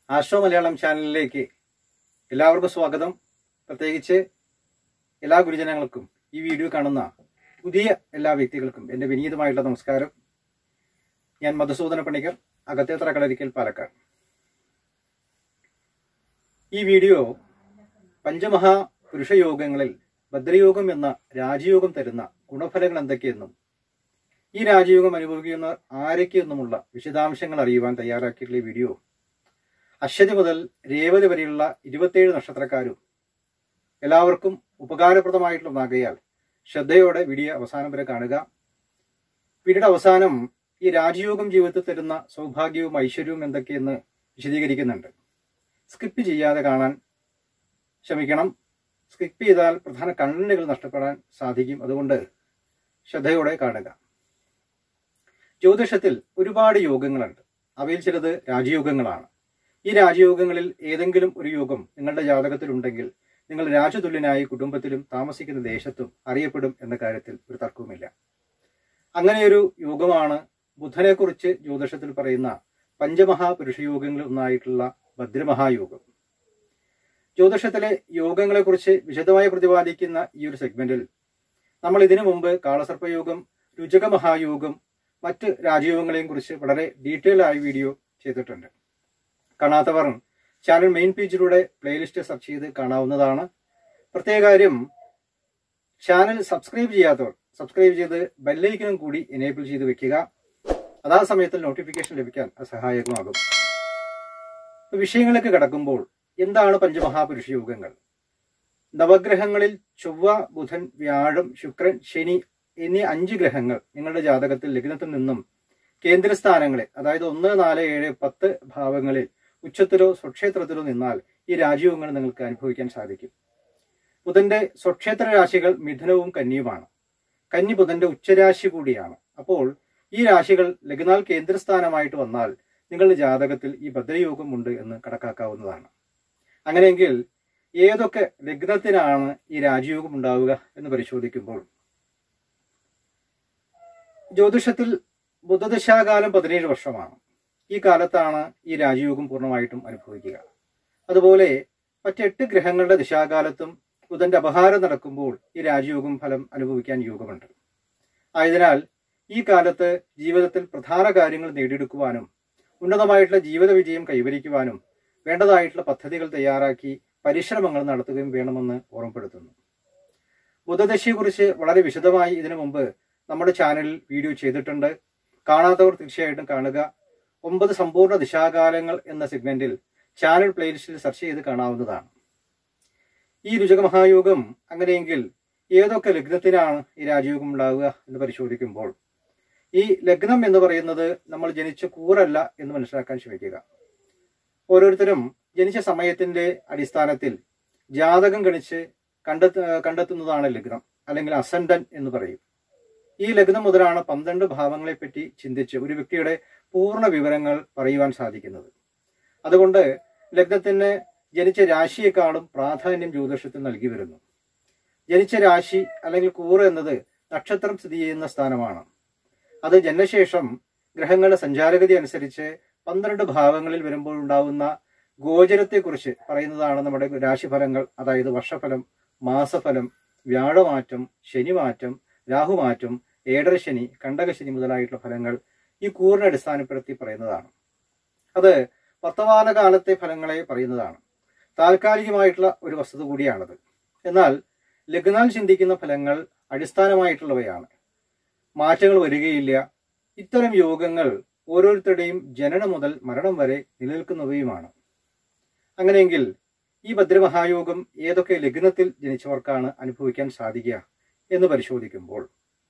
ആശ്രോ മലയാളം ചാനലിലേക്ക് എല്ലാവർക്കും സ്വാഗതം പ്രത്യേകിച്ച് എല്ലാ ഗുരുജനങ്ങൾക്കും ഈ വീഡിയോ കാണുന്ന പുതിയ എല്ലാ വ്യക്തികൾക്കും എൻ്റെ വിനീതമായിട്ടുള്ള നമസ്കാരം ഞാൻ മധുസൂദന പണിക്കർ അകത്തേത്ര കളരിക്കൽ പാലക്കാട് ഈ വീഡിയോ പഞ്ചമഹാ പുരുഷയോഗങ്ങളിൽ ഭദ്രയോഗം എന്ന രാജയോഗം തരുന്ന ഗുണഫലങ്ങൾ എന്തൊക്കെയെന്നും ഈ രാജയോഗം അനുഭവിക്കുന്ന ആരൊക്കെയെന്നുമുള്ള വിശദാംശങ്ങൾ അറിയുവാൻ തയ്യാറാക്കിയിട്ടുള്ള ഈ വീഡിയോ അശ്വതി മുതൽ രേവതി വരെയുള്ള ഇരുപത്തേഴ് നക്ഷത്രക്കാരും എല്ലാവർക്കും ഉപകാരപ്രദമായിട്ടുള്ളതാകയാൽ ശ്രദ്ധയോടെ വീഡിയോ അവസാനം വരെ കാണുക വീഡിയോയുടെ അവസാനം ഈ രാജയോഗം ജീവിതത്തിൽ തരുന്ന സൗഭാഗ്യവും ഐശ്വര്യവും എന്തൊക്കെയെന്ന് വിശദീകരിക്കുന്നുണ്ട് സ്കിപ്പ് ചെയ്യാതെ കാണാൻ ശ്രമിക്കണം സ്കിപ്പ് ചെയ്താൽ പ്രധാന കണ്ണുകൾ നഷ്ടപ്പെടാൻ സാധിക്കും അതുകൊണ്ട് ശ്രദ്ധയോടെ കാണുക ജ്യോതിഷത്തിൽ ഒരുപാട് യോഗങ്ങളുണ്ട് അവയിൽ ചിലത് രാജയോഗങ്ങളാണ് ഈ രാജയോഗങ്ങളിൽ ഏതെങ്കിലും ഒരു യോഗം നിങ്ങളുടെ ജാതകത്തിലുണ്ടെങ്കിൽ നിങ്ങൾ രാജതുല്യനായി കുടുംബത്തിലും താമസിക്കുന്ന ദേശത്തും അറിയപ്പെടും എന്ന കാര്യത്തിൽ ഒരു തർക്കവുമില്ല അങ്ങനെയൊരു യോഗമാണ് ബുധനെക്കുറിച്ച് ജ്യോതിഷത്തിൽ പറയുന്ന പഞ്ചമഹാപുരുഷയോഗങ്ങളിൽ ഒന്നായിട്ടുള്ള ഭദ്രമഹായോഗം ജ്യോതിഷത്തിലെ യോഗങ്ങളെക്കുറിച്ച് വിശദമായി പ്രതിപാദിക്കുന്ന ഈ ഒരു സെഗ്മെന്റിൽ നമ്മൾ ഇതിനു മുമ്പ് കാളസർപ്പയോഗം രുചക മഹായോഗം മറ്റ് രാജയോഗങ്ങളെയും കുറിച്ച് വളരെ ഡീറ്റെയിൽ ആയി വീഡിയോ ചെയ്തിട്ടുണ്ട് കാണാത്തവർ ചാനൽ മെയിൻ പേജിലൂടെ പ്ലേലിസ്റ്റ് സെർച്ച് ചെയ്ത് കാണാവുന്നതാണ് പ്രത്യേക കാര്യം ചാനൽ സബ്സ്ക്രൈബ് ചെയ്യാത്തവർ സബ്സ്ക്രൈബ് ചെയ്ത് ബെല്ലൈക്കനും കൂടി എനേബിൾ ചെയ്ത് വെക്കുക അതാ സമയത്തിൽ നോട്ടിഫിക്കേഷൻ ലഭിക്കാൻ അത് സഹായകമാകും വിഷയങ്ങളിലേക്ക് കടക്കുമ്പോൾ എന്താണ് പഞ്ചമഹാപുരുഷ യോഗങ്ങൾ നവഗ്രഹങ്ങളിൽ ചൊവ്വ ബുധൻ വ്യാഴം ശുക്രൻ ശനി എന്നീ അഞ്ച് ഗ്രഹങ്ങൾ നിങ്ങളുടെ ജാതകത്തിൽ ലഗ്നത്തിൽ നിന്നും കേന്ദ്രസ്ഥാനങ്ങളിൽ അതായത് ഒന്ന് നാല് ഏഴ് പത്ത് ഭാവങ്ങളിൽ ഉച്ചത്തിലോ സ്വക്ഷേത്രത്തിലോ നിന്നാൽ ഈ രാജയോഗങ്ങൾ നിങ്ങൾക്ക് അനുഭവിക്കാൻ സാധിക്കും ബുധന്റെ സ്വക്ഷേത്ര രാശികൾ മിഥുനവും കന്നിയുമാണ് കന്നി ബുധന്റെ ഉച്ചരാശി കൂടിയാണ് അപ്പോൾ ഈ രാശികൾ ലഗ്നാൽ കേന്ദ്രസ്ഥാനമായിട്ട് വന്നാൽ നിങ്ങളുടെ ജാതകത്തിൽ ഈ ഭദ്രയോഗം ഉണ്ട് എന്ന് കണക്കാക്കാവുന്നതാണ് അങ്ങനെയെങ്കിൽ ഏതൊക്കെ ലഗ്നത്തിനാണ് ഈ രാജയോഗം ഉണ്ടാവുക എന്ന് പരിശോധിക്കുമ്പോൾ ജ്യോതിഷത്തിൽ ബുധദശാകാലം പതിനേഴ് വർഷമാണ് ഈ കാലത്താണ് ഈ രാജയോഗം പൂർണ്ണമായിട്ടും അനുഭവിക്കുക അതുപോലെ മറ്റെട്ട് ഗ്രഹങ്ങളുടെ ദിശാകാലത്തും ബുധന്റെ അപഹാരം നടക്കുമ്പോൾ ഈ രാജയോഗം ഫലം അനുഭവിക്കാൻ യോഗമുണ്ട് ആയതിനാൽ ഈ കാലത്ത് ജീവിതത്തിൽ പ്രധാന കാര്യങ്ങൾ നേടിയെടുക്കുവാനും ഉന്നതമായിട്ടുള്ള ജീവിത വിജയം കൈവരിക്കുവാനും വേണ്ടതായിട്ടുള്ള പദ്ധതികൾ തയ്യാറാക്കി പരിശ്രമങ്ങൾ നടത്തുകയും വേണമെന്ന് ഓർമ്മപ്പെടുത്തുന്നു ബുധദശയെക്കുറിച്ച് വളരെ വിശദമായി ഇതിനു മുമ്പ് നമ്മുടെ ചാനലിൽ വീഡിയോ ചെയ്തിട്ടുണ്ട് കാണാത്തവർ തീർച്ചയായിട്ടും കാണുക ഒമ്പത് സമ്പൂർണ്ണ ദിശാകാലങ്ങൾ എന്ന സെഗ്മെന്റിൽ ചാനൽ പ്ലേലിസ്റ്റിൽ സെർച്ച് ചെയ്ത് കാണാവുന്നതാണ് ഈ രുചക മഹായോഗം അങ്ങനെയെങ്കിൽ ഏതൊക്കെ ലഗ്നത്തിനാണ് ഈ രാജയോഗം ഉണ്ടാവുക എന്ന് പരിശോധിക്കുമ്പോൾ ഈ ലഗ്നം എന്ന് പറയുന്നത് നമ്മൾ ജനിച്ച കൂറല്ല എന്ന് മനസ്സിലാക്കാൻ ശ്രമിക്കുക ഓരോരുത്തരും ജനിച്ച സമയത്തിന്റെ അടിസ്ഥാനത്തിൽ ജാതകം ഗണിച്ച് കണ്ടെത്ത കണ്ടെത്തുന്നതാണ് ലഗ്നം അല്ലെങ്കിൽ അസൻഡൻ എന്ന് പറയും ഈ ലഗ്നം മുതലാണ് പന്ത്രണ്ട് ഭാവങ്ങളെ പറ്റി ചിന്തിച്ച് ഒരു വ്യക്തിയുടെ പൂർണ്ണ വിവരങ്ങൾ പറയുവാൻ സാധിക്കുന്നത് അതുകൊണ്ട് ലഗ്നത്തിന് ജനിച്ച രാശിയെക്കാളും പ്രാധാന്യം ജ്യോതിഷത്തിൽ നൽകി വരുന്നു ജനിച്ച രാശി അല്ലെങ്കിൽ കൂറ് എന്നത് നക്ഷത്രം സ്ഥിതി ചെയ്യുന്ന സ്ഥാനമാണ് അത് ജനനശേഷം ഗ്രഹങ്ങളുടെ സഞ്ചാരഗതി അനുസരിച്ച് പന്ത്രണ്ട് ഭാവങ്ങളിൽ വരുമ്പോൾ ഉണ്ടാവുന്ന ഗോചരത്തെക്കുറിച്ച് പറയുന്നതാണ് നമ്മുടെ രാശിഫലങ്ങൾ അതായത് വർഷഫലം മാസഫലം വ്യാഴമാറ്റം ശനിമാറ്റം രാഹുമാറ്റം ഏഴരശനി കണ്ടകശനി മുതലായിട്ടുള്ള ഫലങ്ങൾ ഈ കൂറിനെ അടിസ്ഥാനപ്പെടുത്തി പറയുന്നതാണ് അത് വർത്തമാനകാലത്തെ ഫലങ്ങളെ പറയുന്നതാണ് താൽക്കാലികമായിട്ടുള്ള ഒരു വസ്തുത കൂടിയാണത് എന്നാൽ ലഗ്നാൽ ചിന്തിക്കുന്ന ഫലങ്ങൾ അടിസ്ഥാനമായിട്ടുള്ളവയാണ് മാറ്റങ്ങൾ വരികയില്ല ഇത്തരം യോഗങ്ങൾ ഓരോരുത്തരുടെയും ജനനം മുതൽ മരണം വരെ നിലനിൽക്കുന്നവയുമാണ് അങ്ങനെയെങ്കിൽ ഈ ഭദ്രമഹായോഗം ഏതൊക്കെ ലഗ്നത്തിൽ ജനിച്ചവർക്കാണ് അനുഭവിക്കാൻ സാധിക്കുക എന്ന് പരിശോധിക്കുമ്പോൾ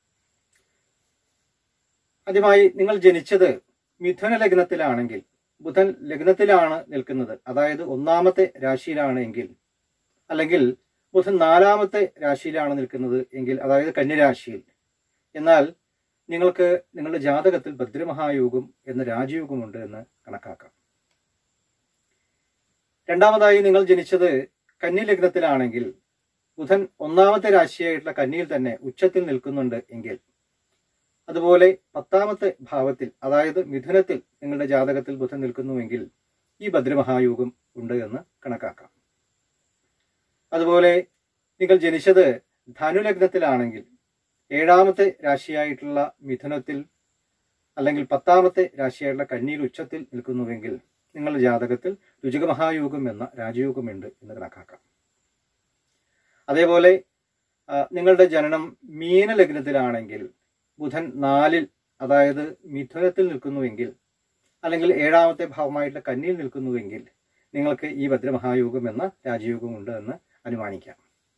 ആദ്യമായി നിങ്ങൾ ജനിച്ചത് മിഥുന ലഗ്നത്തിലാണെങ്കിൽ ബുധൻ ലഗ്നത്തിലാണ് നിൽക്കുന്നത് അതായത് ഒന്നാമത്തെ രാശിയിലാണ് എങ്കിൽ അല്ലെങ്കിൽ ബുധൻ നാലാമത്തെ രാശിയിലാണ് നിൽക്കുന്നത് എങ്കിൽ അതായത് കന്യരാശിയിൽ എന്നാൽ നിങ്ങൾക്ക് നിങ്ങളുടെ ജാതകത്തിൽ ഭദ്രമഹായോഗം എന്ന രാജയോഗമുണ്ട് എന്ന് കണക്കാക്കാം രണ്ടാമതായി നിങ്ങൾ ജനിച്ചത് കന്നി ലഗ്നത്തിലാണെങ്കിൽ ബുധൻ ഒന്നാമത്തെ രാശിയായിട്ടുള്ള കന്നിയിൽ തന്നെ ഉച്ചത്തിൽ നിൽക്കുന്നുണ്ട് എങ്കിൽ അതുപോലെ പത്താമത്തെ ഭാവത്തിൽ അതായത് മിഥുനത്തിൽ നിങ്ങളുടെ ജാതകത്തിൽ ബുധൻ നിൽക്കുന്നുവെങ്കിൽ ഈ ഭദ്രമഹായോഗം ഉണ്ട് എന്ന് കണക്കാക്കാം അതുപോലെ നിങ്ങൾ ജനിച്ചത് ധനുലഗ്നത്തിലാണെങ്കിൽ ഏഴാമത്തെ രാശിയായിട്ടുള്ള മിഥുനത്തിൽ അല്ലെങ്കിൽ പത്താമത്തെ രാശിയായിട്ടുള്ള കന്നിയിൽ ഉച്ചത്തിൽ നിൽക്കുന്നുവെങ്കിൽ നിങ്ങളുടെ ജാതകത്തിൽ രുചിക മഹായോഗം എന്ന രാജയോഗമുണ്ട് എന്ന് കണക്കാക്കാം അതേപോലെ ആ, നിങ്ങളുടെ ജനനം മീനലഗ്നത്തിലാണെങ്കിൽ ബുധൻ നാലിൽ അതായത് മിഥുനത്തിൽ നിൽക്കുന്നുവെങ്കിൽ അല്ലെങ്കിൽ ഏഴാമത്തെ ഭാവമായിട്ടുള്ള കന്നിയിൽ നിൽക്കുന്നുവെങ്കിൽ നിങ്ങൾക്ക് ഈ ഭദ്രമഹായോഗം എന്ന രാജയോഗം ഉണ്ട് എന്ന് അനുമാനിക്കാം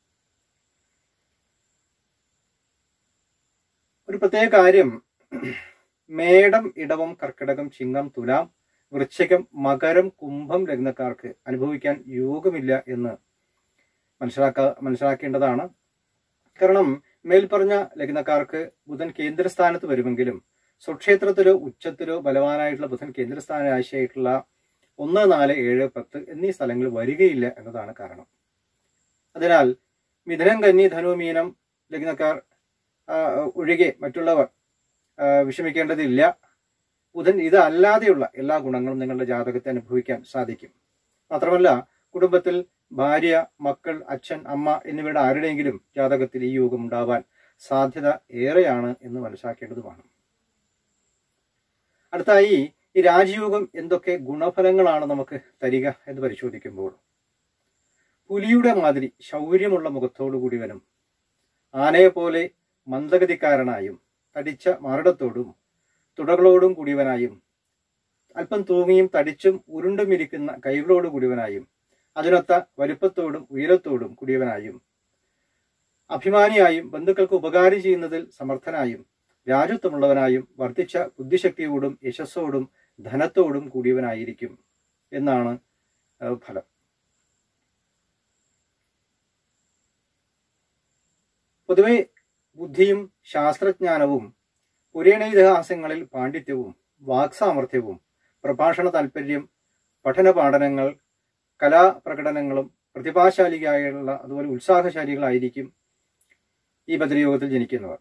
ഒരു പ്രത്യേക കാര്യം മേടം ഇടവം കർക്കിടകം ചിങ്ങം തുലാം വൃശ്ചികം മകരം കുംഭം ലഗ്നക്കാർക്ക് അനുഭവിക്കാൻ യോഗമില്ല എന്ന് മനസ്സിലാക്ക മനസ്സിലാക്കേണ്ടതാണ് കാരണം മേൽപ്പറഞ്ഞ ലഗ്നക്കാർക്ക് ബുധൻ കേന്ദ്രസ്ഥാനത്ത് വരുമെങ്കിലും സ്വക്ഷേത്രത്തിലോ ഉച്ചത്തിലോ ബലവാനായിട്ടുള്ള ബുധൻ കേന്ദ്രസ്ഥാന രാശിയായിട്ടുള്ള ഒന്ന് നാല് ഏഴ് പത്ത് എന്നീ സ്ഥലങ്ങളിൽ വരികയില്ല എന്നതാണ് കാരണം അതിനാൽ മിഥുനം കന്നി ധനു മീനം ലഗ്നക്കാർ ആ, ഒഴികെ മറ്റുള്ളവർ ആ, വിഷമിക്കേണ്ടതില്ല ബുധൻ ഇത് അല്ലാതെയുള്ള എല്ലാ ഗുണങ്ങളും നിങ്ങളുടെ ജാതകത്തെ അനുഭവിക്കാൻ സാധിക്കും മാത്രമല്ല കുടുംബത്തിൽ ഭാര്യ മക്കൾ അച്ഛൻ അമ്മ എന്നിവരുടെ ആരുടെയെങ്കിലും ജാതകത്തിൽ ഈ യോഗം ഉണ്ടാവാൻ സാധ്യത ഏറെയാണ് എന്ന് മനസ്സിലാക്കേണ്ടതുമാണ് അടുത്തായി ഈ രാജയോഗം എന്തൊക്കെ ഗുണഫലങ്ങളാണ് നമുക്ക് തരിക എന്ന് പരിശോധിക്കുമ്പോൾ പുലിയുടെ മാതിരി ശൗര്യമുള്ള മുഖത്തോടു കൂടിയവനും ആനയെ പോലെ മന്ദഗതിക്കാരനായും തടിച്ച മാറിടത്തോടും തുടകളോടും കൂടിയവനായും അല്പം തൂങ്ങിയും തടിച്ചും ഉരുണ്ടുമിരിക്കുന്ന കൈകളോട് കൂടിയവനായും അതിനൊത്ത വലുപ്പത്തോടും ഉയരത്തോടും കൂടിയവനായും അഭിമാനിയായും ബന്ധുക്കൾക്ക് ഉപകാരം ചെയ്യുന്നതിൽ സമർത്ഥനായും രാജത്വമുള്ളവനായും വർദ്ധിച്ച ബുദ്ധിശക്തിയോടും യശസ്സോടും ധനത്തോടും കൂടിയവനായിരിക്കും എന്നാണ് ആ, ഫലം പൊതുവെ ബുദ്ധിയും ശാസ്ത്രജ്ഞാനവും പുരാണേതിഹാസങ്ങളിൽ പാണ്ഡിത്യവും വാക്സാമർഥ്യവും പ്രഭാഷണ താല്പര്യം പഠന പാഠനങ്ങൾ കലാപ്രകടനങ്ങളും പ്രതിഭാശാലിയായുള്ള അതുപോലെ ഉത്സാഹശാലികളായിരിക്കും ഈ ഭദ്രയോഗത്തിൽ ജനിക്കുന്നവർ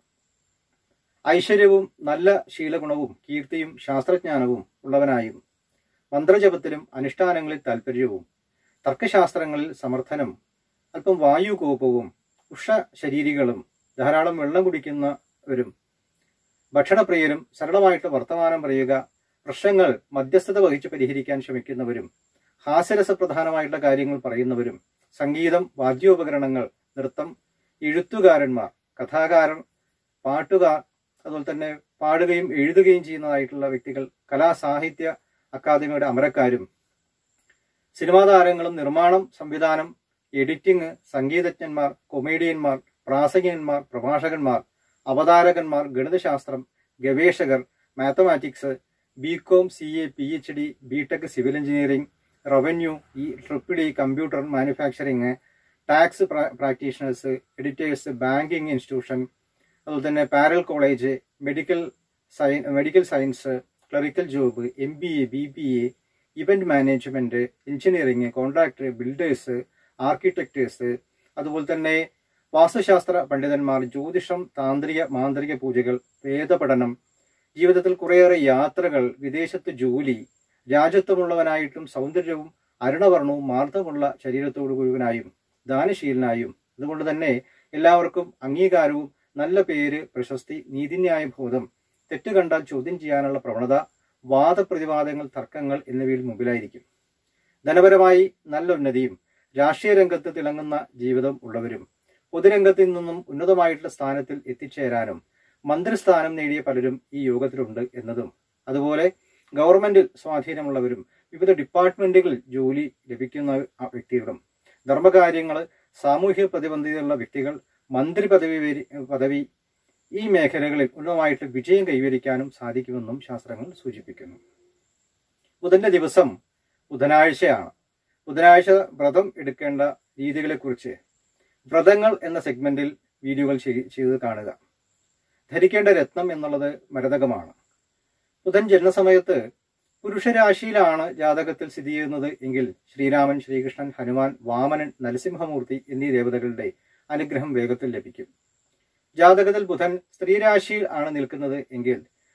ഐശ്വര്യവും നല്ല ശീലഗുണവും കീർത്തിയും ശാസ്ത്രജ്ഞാനവും ഉള്ളവനായും മന്ത്രജപത്തിലും അനുഷ്ഠാനങ്ങളിൽ താല്പര്യവും തർക്കശാസ്ത്രങ്ങളിൽ സമർത്ഥനും അല്പം വായുകോപവും ഉഷ ശരീരികളും ധാരാളം വെള്ളം കുടിക്കുന്നവരും ഭക്ഷണപ്രിയരും സരളമായിട്ട് വർത്തമാനം പറയുക പ്രശ്നങ്ങൾ മധ്യസ്ഥത വഹിച്ച് പരിഹരിക്കാൻ ശ്രമിക്കുന്നവരും ഹാസ്യരസപ്രധാനമായിട്ടുള്ള കാര്യങ്ങൾ പറയുന്നവരും സംഗീതം വാദ്യോപകരണങ്ങൾ നൃത്തം എഴുത്തുകാരന്മാർ കഥാകാരൻ പാട്ടുകാർ അതുപോലെ തന്നെ പാടുകയും എഴുതുകയും ചെയ്യുന്നതായിട്ടുള്ള വ്യക്തികൾ കലാസാഹിത്യ അക്കാദമിയുടെ അമരക്കാരും സിനിമാ താരങ്ങളും നിർമ്മാണം സംവിധാനം എഡിറ്റിംഗ് സംഗീതജ്ഞന്മാർ കൊമേഡിയന്മാർ പ്രാസംഗികന്മാർ പ്രഭാഷകന്മാർ അവതാരകന്മാർ ഗണിതശാസ്ത്രം ഗവേഷകർ mathematics BCom C A P H D B tech civil engineering revenue E triple E computer manufacturing tax practitioners editors banking institution അതുപോലെ തന്നെ പാരൽ കോളേജ് മെഡിക്കൽ സയ medical science clerical job M B A B B A event management engineering contractor builders architects അതുപോലെ തന്നെ വാസ്തുശാസ്ത്ര പണ്ഡിതന്മാർ ജ്യോതിഷം താന്ത്രിക മാന്ത്രിക പൂജകൾ വേദപഠനം ജീവിതത്തിൽ കുറേയേറെ യാത്രകൾ വിദേശത്ത് ജോലി രാജ്യത്വമുള്ളവനായിട്ടും സൗന്ദര്യവും അരുണവർണവും മാർദ്ദമുള്ള ശരീരത്തോടു കൂടിയവനായും ദാനശീലനായും അതുകൊണ്ട് തന്നെ എല്ലാവർക്കും അംഗീകാരവും നല്ല പേര് പ്രശസ്തി നീതിന്യായ ബോധം തെറ്റ് കണ്ടാൽ ചോദ്യം ചെയ്യാനുള്ള പ്രവണത വാദപ്രതിവാദങ്ങൾ തർക്കങ്ങൾ എന്നിവയിൽ മുമ്പിലായിരിക്കും ധനപരമായി നല്ല ഉന്നതിയും രാഷ്ട്രീയ രംഗത്ത് തിളങ്ങുന്ന ജീവിതം ഉള്ളവരും പൊതുരംഗത്തിൽ നിന്നും ഉന്നതമായിട്ടുള്ള സ്ഥാനത്തിൽ എത്തിച്ചേരാനും മന്ത്രിസ്ഥാനം നേടിയ പലരും ഈ യോഗത്തിലുണ്ട് എന്നതും അതുപോലെ ഗവൺമെന്റിൽ സ്വാധീനമുള്ളവരും വിവിധ ഡിപ്പാർട്ട്മെന്റുകളിൽ ജോലി ലഭിക്കുന്ന ആ വ്യക്തികളും ധർമ്മകാര്യങ്ങൾ സാമൂഹ്യ പ്രതിബന്ധതയുള്ള വ്യക്തികൾ മന്ത്രി പദവി വരി- പദവി ഈ മേഖലകളിൽ ഉന്നതമായിട്ട് വിജയം കൈവരിക്കാനും സാധിക്കുമെന്നും ശാസ്ത്രങ്ങൾ സൂചിപ്പിക്കുന്നു ബുധന്റെ ദിവസം ബുധനാഴ്ചയാണ് ബുധനാഴ്ച വ്രതം എടുക്കേണ്ട രീതികളെക്കുറിച്ച് വ്രതങ്ങൾ എന്ന സെഗ്മെന്റിൽ വീഡിയോകൾ ചെയ്- ചെയ്ത് കാണുക ധരിക്കേണ്ട രത്നം എന്നുള്ളത് മരതകമാണ് ബുധൻ ജന്മസമയത്ത് പുരുഷരാശിയിലാണ് ജാതകത്തിൽ സ്ഥിതി ചെയ്യുന്നത് എങ്കിൽ ശ്രീരാമൻ ശ്രീകൃഷ്ണൻ ഹനുമാൻ വാമനൻ നരസിംഹമൂർത്തി എന്നീ ദേവതകളുടെ അനുഗ്രഹം വേഗത്തിൽ ലഭിക്കും ജാതകത്തിൽ ബുധൻ സ്ത്രീരാശിയിൽ ആണ് നിൽക്കുന്നത് എങ്കിൽ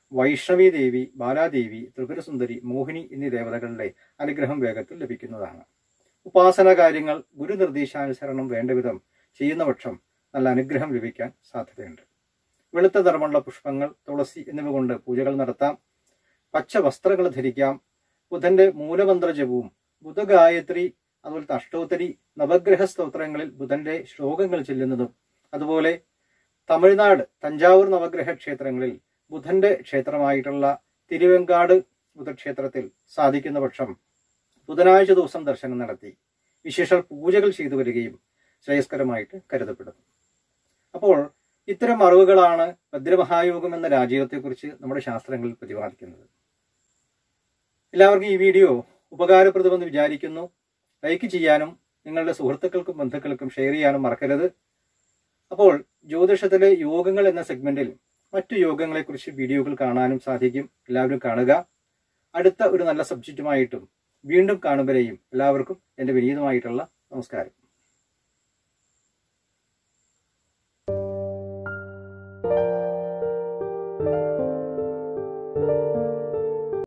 വൈഷ്ണവി ദേവി ബാലാദേവി ത്രിപുരസുന്ദരി മോഹിനി എന്നീ ദേവതകളുടെ അനുഗ്രഹം വേഗത്തിൽ ലഭിക്കുന്നതാണ് ഉപാസന കാര്യങ്ങൾ ഗുരുനിർദ്ദേശാനുസരണം വേണ്ടവിധം ചെയ്യുന്ന പക്ഷം നല്ല അനുഗ്രഹം ലഭിക്കാൻ സാധ്യതയുണ്ട് വെളുത്ത നിറമുള്ള പുഷ്പങ്ങൾ തുളസി എന്നിവ കൊണ്ട് പൂജകൾ നടത്താം പച്ച വസ്ത്രങ്ങൾ ധരിക്കാം ബുധന്റെ മൂലമന്ത്ര ജപവും ബുധഗായത്രി അതുപോലത്തെ അഷ്ടോത്തരി നവഗ്രഹ സ്തോത്രങ്ങളിൽ ബുധന്റെ ശ്ലോകങ്ങൾ ചെല്ലുന്നതും അതുപോലെ തമിഴ്നാട് തഞ്ചാവൂർ നവഗ്രഹ ക്ഷേത്രങ്ങളിൽ ബുധന്റെ ക്ഷേത്രമായിട്ടുള്ള തിരുവെങ്കാട് ബുധക്ഷേത്രത്തിൽ സാധിക്കുന്ന പക്ഷം ബുധനാഴ്ച ദിവസം ദർശനം നടത്തി വിശേഷ പൂജകൾ ചെയ്തു വരികയും ശ്രേയസ്കരമായിട്ട് കരുതപ്പെടുന്നു അപ്പോൾ ഇത്തരം അറിവുകളാണ് ഭദ്രമഹായോഗം എന്ന രാജയോഗത്തെക്കുറിച്ച് നമ്മുടെ ശാസ്ത്രങ്ങളിൽ പ്രതിപാദിക്കുന്നത് എല്ലാവർക്കും ഈ വീഡിയോ ഉപകാരപ്രദമെന്ന് വിചാരിക്കുന്നു ലൈക്ക് ചെയ്യാനും നിങ്ങളുടെ സുഹൃത്തുക്കൾക്കും ബന്ധുക്കൾക്കും ഷെയർ ചെയ്യാനും മറക്കരുത് അപ്പോൾ ജ്യോതിഷത്തിലെ യോഗങ്ങൾ എന്ന സെഗ്മെന്റിൽ മറ്റു യോഗങ്ങളെക്കുറിച്ച് വീഡിയോകൾ കാണാനും സാധിക്കും എല്ലാവരും കാണുക അടുത്ത ഒരു നല്ല സബ്ജക്റ്റുമായിട്ടും വീണ്ടും കാണുമ്പോഴേയും എല്ലാവർക്കും എൻ്റെ വിനീതമായിട്ടുള്ള നമസ്കാരം